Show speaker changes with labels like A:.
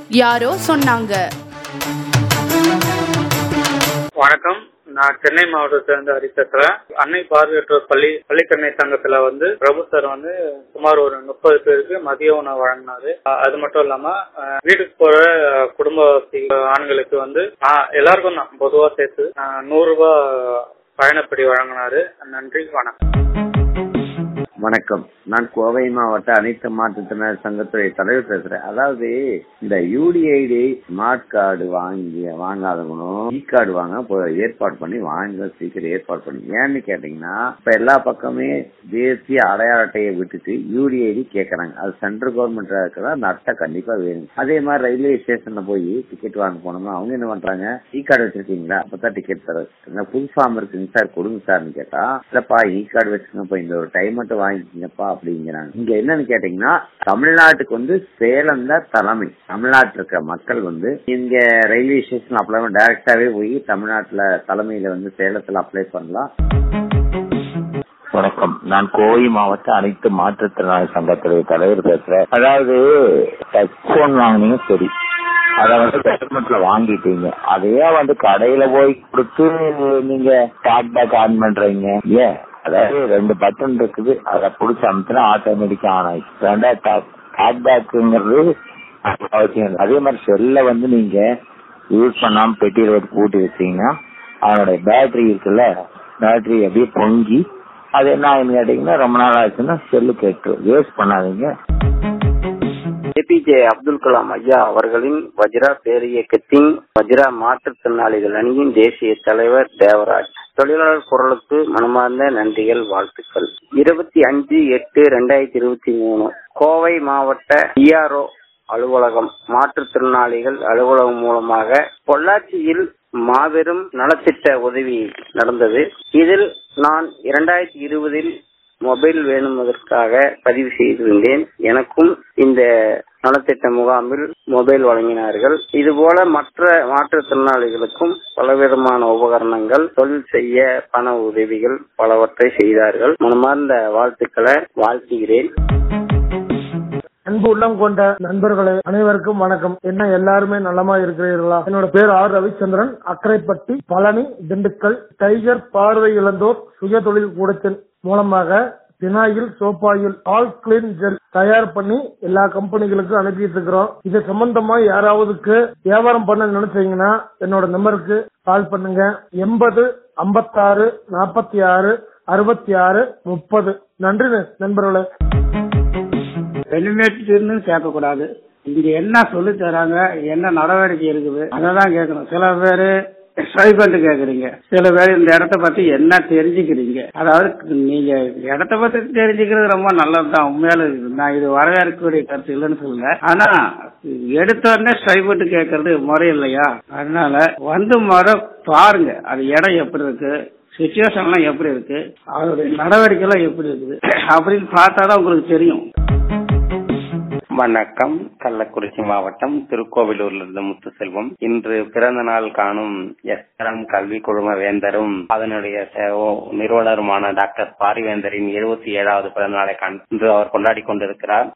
A: யாரோ சொன்னாங்க
B: வணக்கம் நான் சென்னை மாவட்டத்துல இருந்து ஹரி பேசுறேன் அன்னை பார்வையற்றோர் பள்ளி பள்ளிக்கண்ணை சங்கத்துல வந்து பிரபு சார் வந்து சுமார் ஒரு முப்பது பேருக்கு மதிய உணவு வழங்கினாரு அஹ் அது மட்டும் இல்லாம அஹ் வீட்டுக்கு போற அஹ் குடும்பவாசி ஆண்களுக்கு வந்து அஹ் எல்லாருக்கும் தான் பொதுவா சேர்த்து அஹ் நூறு ரூபாய் பயணப்படி வழங்கினாரு நன்றி வணக்கம்
C: வணக்கம் நான் கோவை மாவட்ட அனைத்து மாற்றுத்திறனாளி சங்கத்துடைய தலைவர் பேசுறேன் அதாவது இந்த யூடிஐடி ஸ்மார்ட் கார்டு வாங்கி வாங்காதவங்களும் இ கார்டு வாங்க இப்போ ஏற்பாடு பண்ணி வாங்க சீக்கிரம் ஏற்பாடு பண்ணி ஏன்னு கேட்டீங்கன்னா இப்ப எல்லா பக்கமே தேசிய அடையாள அட்டையை விட்டுட்டு யூடிஐடி கேக்குறாங்க அது சென்ட்ரல் கவர்மெண்ட் இருக்கிறதா அந்த அட்டை கண்டிப்பா வேணும் அதே மாதிரி ரயில்வே ஸ்டேஷன்ல போய் டிக்கெட் வாங்க போனோம்னா அவங்க என்ன பண்றாங்க இ கார்டு வச்சிருக்கீங்களா அப்பதான் டிக்கெட் தர புது ஃபார்ம் இருக்குங்க சார் கொடுங்க சார்னு கேட்டா இல்லப்பா இ கார்டு வச்சுக்கோங்கப்பா இந்த ஒரு டைம் மட்டும் வாங்கிக்கிங்கப்பா அப்படிங்கிறாங்க இங்க என்னன்னு கேட்டீங்கன்னா தமிழ்நாட்டுக்கு வந்து சேலம் தான் தலைமை தமிழ்நாட்டில் இருக்கிற மக்கள் வந்து இங்க ரயில்வே ஸ்டேஷன் அப்ளை டைரக்டாவே போய் தமிழ்நாட்டுல தலைமையில வந்து சேலத்துல அப்ளை பண்ணலாம்
D: வணக்கம் நான் கோவை மாவட்ட அனைத்து மாற்றுத்திறனாளி சங்கத்துடைய தலைவர் பேசுறேன் அதாவது டச் போன் வாங்கினீங்க சரி அத வந்து கவர்மெண்ட்ல வாங்கிட்டீங்க அதையே வந்து கடையில போய் கொடுத்து நீங்க டாக் பேக் ஆன் பண்றீங்க ஏன் அதாவது ரெண்டு பட்டன் இருக்குது அதை புடிச்சு அமுத்தினா ஆட்டோமேட்டிக்கா ஆன் ஆயிடுச்சு ரெண்டா டாக் பேக்குங்கிறது அவசியம் இல்லை. அதே மாதிரி செல்ல வந்து நீங்க யூஸ் பண்ணாம பெட்டியில வச்சு பூட்டி வச்சீங்கன்னா அதனுடைய பேட்டரி இருக்குல்ல பேட்டரி அப்படியே பொங்கி அது என்ன ஆகுன்னு கேட்டீங்கன்னா ரொம்ப நாள் ஆச்சுன்னா செல்லு கேட்டு வேஸ்ட் பண்ணாதீங்க
E: ஏபிஜே அப்துல் கலாம் ஐயா அவர்களின் வஜ்ரா பேரியக்கத்தின் வஜ்ரா மாற்றுத்திறனாளிகள் அணியின் தேசிய தலைவர் தேவராஜ் தொழிலாளர் குரலுக்கு மனமார்ந்த நன்றிகள் வாழ்த்துக்கள் இருபத்தி அஞ்சு எட்டு ரெண்டாயிரத்தி இருபத்தி மூணு கோவை மாவட்ட இஆர்ஓ அலுவலகம் மாற்றுத்திறனாளிகள் அலுவலகம் மூலமாக பொள்ளாச்சியில் மாபெரும் நலத்திட்ட உதவி நடந்தது இதில் நான் இரண்டாயிரத்தி இருபதில் மொபைல் வேணுமதற்காக பதிவு செய்திருந்தேன் எனக்கும் இந்த நலத்திட்ட முகாமில் மொபைல் வழங்கினார்கள் இதுபோல மற்ற மாற்றுத்திறனாளிகளுக்கும் பலவிதமான உபகரணங்கள் தொழில் செய்ய பண உதவிகள் பலவற்றை செய்தார்கள் மனமார்ந்த வாழ்த்துக்களை வாழ்த்துகிறேன்
F: அன்பு உள்ளம் கொண்ட நண்பர்களே அனைவருக்கும் வணக்கம் என்ன எல்லாருமே நலமா இருக்கிறீர்களா என்னோட பேர் ஆர் ரவிச்சந்திரன் அக்கரைப்பட்டி பழனி திண்டுக்கல் டைகர் பார்வை இழந்தோர் சுய தொழில் கூடத்தின் மூலமாக phenyl soap oil all clean gel தயார் பண்ணி எல்லா கம்பெனிகளுக்கும் அனுப்பிட்டு இருக்கிறோம் இது சம்பந்தமா யாராவதுக்கு வியாபாரம் பண்ண நினைச்சீங்கன்னா என்னோட நம்பருக்கு கால் பண்ணுங்க எண்பது ஐம்பத்தாறு நாற்பத்தி ஆறு அறுபத்தி ஆறு முப்பது நன்றி நண்பர்களே
G: பெனிஃபிட்னு சேர்க்கக்கூடாது இங்க என்ன சொல்லி தராங்க என்ன நடவடிக்கை இருக்குது அதை தான் கேட்கணும் சில பேர் ஸ்டைபண்ட் கேக்குறீங்க சில பேர் இந்த இடத்த பத்தி என்ன தெரிஞ்சுக்கிறீங்க அதாவது நீங்க இடத்த பத்தி தெரிஞ்சுக்கிறது ரொம்ப நல்லதுதான் உண்மையால இருக்குது. நான் இது வரவேற்கக்கூடிய கருத்து இல்லைன்னு சொல்லல ஆனா எடுத்த உடனே ஸ்டைபண்ட் கேட்கறது முறை இல்லையா அதனால வந்து முறை பாருங்க அது இடம் எப்படி இருக்கு சுச்சுவேஷன்லாம் எப்படி இருக்கு அதோடைய நடவடிக்கை எல்லாம் எப்படி இருக்குது அப்படின்னு பார்த்தாதான் உங்களுக்கு தெரியும்
E: வணக்கம் கள்ளக்குறிச்சி மாவட்டம் திருக்கோவிலூர்ல இருந்து முத்துசெல்வம் இன்று பிறந்த நாள் காணும் எஸ்ஆர்எம் கல்வி குழும வேந்தரும் அதனுடைய செ- நிறுவனருமான டாக்டர் பாரிவேந்தரின் எழுபத்தி ஏழாவது பிறந்த நாளை கண்- இன்று அவர் கொண்டாடி கொண்டிருக்கிறார்